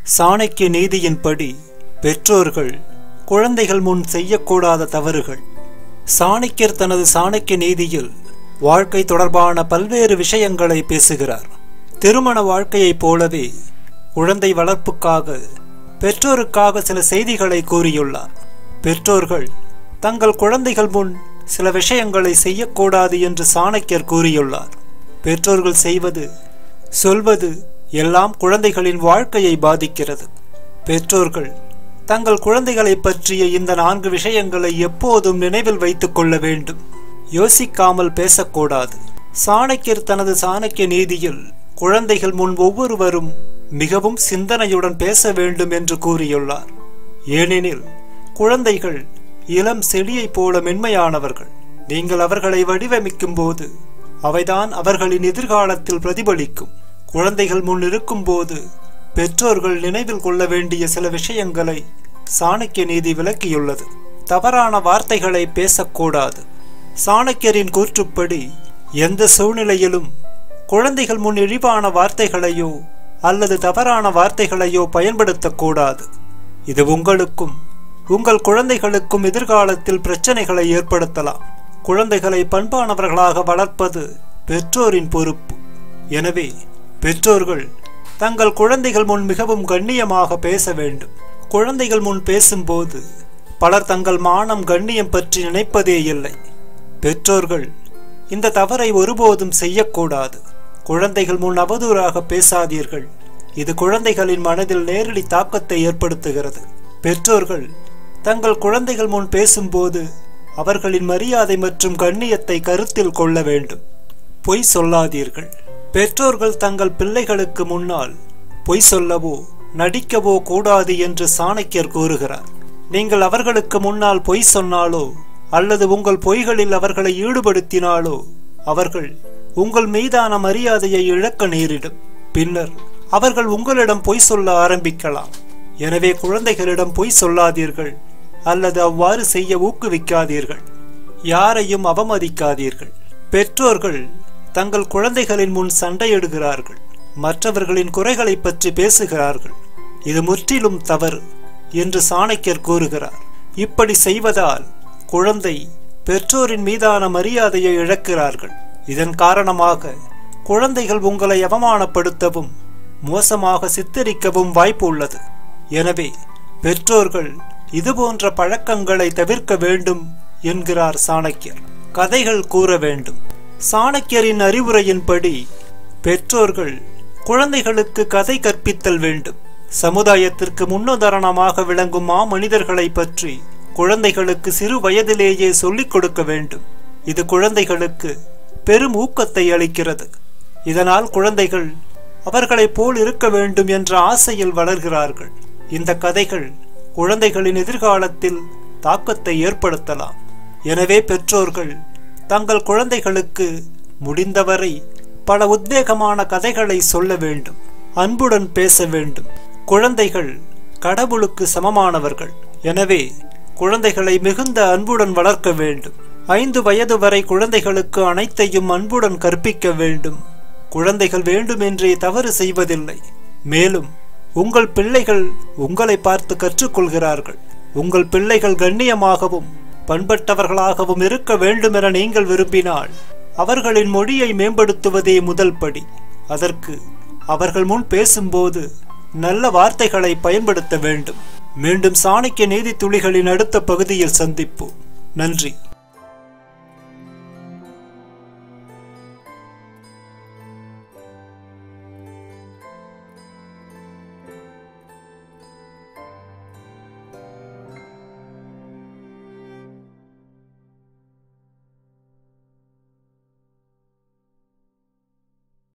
சாணக்கிய நீதியின்படி பெற்றோர்கள் குழந்தைகள் முன் செய்யக்கூடாத தவறுகள் சாணக்கியர் தனது சாணக்கிய நீதியில் வாழ்க்கை தொடர்பான பல்வேறு விஷயங்களை பேசுகிறார் திருமண வாழ்க்கையைப் போலவே குழந்தை வளர்ப்புக்காக பெற்றோருக்காக சில செய்திகளை கூறியுள்ளார் பெற்றோர்கள் தங்கள் குழந்தைகள் முன் சில விஷயங்களை செய்யக்கூடாது என்று சாணக்கியர் கூறியுள்ளார் பெற்றோர்கள் செய்வது சொல்வது எல்லாம் குழந்தைகளின் வாழ்க்கையை பாதிக்கிறது பெற்றோர்கள் தங்கள் குழந்தைகளை பற்றிய இந்த நான்கு விஷயங்களை எப்போதும் நினைவில் வைத்துக் கொள்ள வேண்டும் யோசிக்காமல் பேசக்கூடாது சாணக்கியர் தனது சாணக்கிய நீதியில் குழந்தைகள் முன் ஒவ்வொருவரும் மிகவும் சிந்தனையுடன் பேச வேண்டும் என்று கூறியுள்ளார் ஏனெனில் குழந்தைகள் இளம் செடியைப் போல மென்மையானவர்கள் நீங்கள் அவர்களை வடிவமைக்கும் போது அவைதான் அவர்களின் எதிர்காலத்தில் பிரதிபலிக்கும் குழந்தைகள் முன் இருக்கும்போது பெற்றோர்கள் நினைவில் கொள்ள வேண்டிய சில விஷயங்களை சாணக்கிய நீதி விளக்கியுள்ளது தவறான வார்த்தைகளை பேசக்கூடாது சாணக்கியரின் கூற்றுப்படி எந்த சூழ்நிலையிலும் குழந்தைகள் முன் இழிவான வார்த்தைகளையோ அல்லது தவறான வார்த்தைகளையோ பயன்படுத்தக்கூடாது இது உங்களுக்கும் உங்கள் குழந்தைகளுக்கும் எதிர்காலத்தில் பிரச்சனைகளை ஏற்படுத்தலாம் குழந்தைகளை பண்பானவர்களாக வளர்ப்பது பெற்றோரின் பொறுப்பு எனவே பெற்றோர்கள் தங்கள் குழந்தைகள் முன் மிகவும் கண்ணியமாக பேச வேண்டும் குழந்தைகள் முன் பேசும்போது பலர் தங்கள் மானம் கண்ணியம் பற்றி நினைப்பதே இல்லை பெற்றோர்கள் இந்த தவறை ஒருபோதும் செய்யக்கூடாது குழந்தைகள் முன் அவதூறாக பேசாதீர்கள் இது குழந்தைகளின் மனதில் நேரடி தாக்கத்தை ஏற்படுத்துகிறது பெற்றோர்கள் தங்கள் குழந்தைகள் முன் பேசும்போது அவர்களின் மரியாதை மற்றும் கண்ணியத்தை கருத்தில் கொள்ள வேண்டும் பொய் சொல்லாதீர்கள் பெற்றோர்கள் தங்கள் பிள்ளைகளுக்கு முன்னால் பொய் சொல்லவோ நடிக்கவோ கூடாது என்று சாணக்கியர் கூறுகிறார் நீங்கள் அவர்களுக்கு முன்னால் பொய் சொன்னாலோ அல்லது உங்கள் பொய்களில் அவர்களை ஈடுபடுத்தினாலோ அவர்கள் உங்கள் மீதான மரியாதையை இழக்க நேரிடும் பின்னர் அவர்கள் உங்களிடம் பொய் சொல்ல ஆரம்பிக்கலாம் எனவே குழந்தைகளிடம் பொய் சொல்லாதீர்கள் அல்லது அவ்வாறு செய்ய ஊக்குவிக்காதீர்கள் யாரையும் அவமதிக்காதீர்கள் பெற்றோர்கள் தங்கள் குழந்தைகளின் முன் சண்டையிடுகிறார்கள் மற்றவர்களின் குறைகளை பற்றி பேசுகிறார்கள் இது முற்றிலும் தவறு என்று சாணக்கியர் கூறுகிறார் இப்படி செய்வதால் குழந்தை பெற்றோரின் மீதான மரியாதையை இழக்கிறார்கள் இதன் காரணமாக குழந்தைகள் உங்களை அவமானப்படுத்தவும் மோசமாக சித்தரிக்கவும் வாய்ப்பு உள்ளது எனவே பெற்றோர்கள் இதுபோன்ற பழக்கங்களை தவிர்க்க வேண்டும் என்கிறார் சாணக்கியர் கதைகள் கூற வேண்டும் சாணக்கியரின் அறிவுரையின்படி பெற்றோர்கள் குழந்தைகளுக்கு கதை கற்பித்தல் வேண்டும் சமுதாயத்திற்கு முன்னுதாரணமாக விளங்கும் மாமனிதர்களை பற்றி குழந்தைகளுக்கு சிறு வயதிலேயே சொல்லிக் கொடுக்க வேண்டும் இது குழந்தைகளுக்கு பெரும் ஊக்கத்தை அளிக்கிறது இதனால் குழந்தைகள் அவர்களைப் போல் இருக்க வேண்டும் என்ற ஆசையில் வளர்கிறார்கள் இந்த கதைகள் குழந்தைகளின் எதிர்காலத்தில் தாக்கத்தை ஏற்படுத்தலாம் எனவே பெற்றோர்கள் தங்கள் குழந்தைகளுக்கு முடிந்தவரை பல உத்வேகமான கதைகளை சொல்ல வேண்டும் அன்புடன் பேச வேண்டும் குழந்தைகள் கடவுளுக்கு சமமானவர்கள் எனவே குழந்தைகளை மிகுந்த அன்புடன் வளர்க்க வேண்டும் ஐந்து வயது வரை குழந்தைகளுக்கு அனைத்தையும் அன்புடன் கற்பிக்க வேண்டும் குழந்தைகள் வேண்டுமென்றே தவறு செய்வதில்லை மேலும் உங்கள் பிள்ளைகள் உங்களை பார்த்து கற்றுக்கொள்கிறார்கள் உங்கள் பிள்ளைகள் கண்ணியமாகவும் பண்பட்டவர்களாகவும் இருக்க வேண்டுமென நீங்கள் விரும்பினால் அவர்களின் மொழியை மேம்படுத்துவதே முதல் படி அதற்கு அவர்கள் முன் பேசும்போது நல்ல வார்த்தைகளை பயன்படுத்த வேண்டும் மீண்டும் சாணக்கிய நீதி துளிகளின் அடுத்த பகுதியில் சந்திப்போம் நன்றி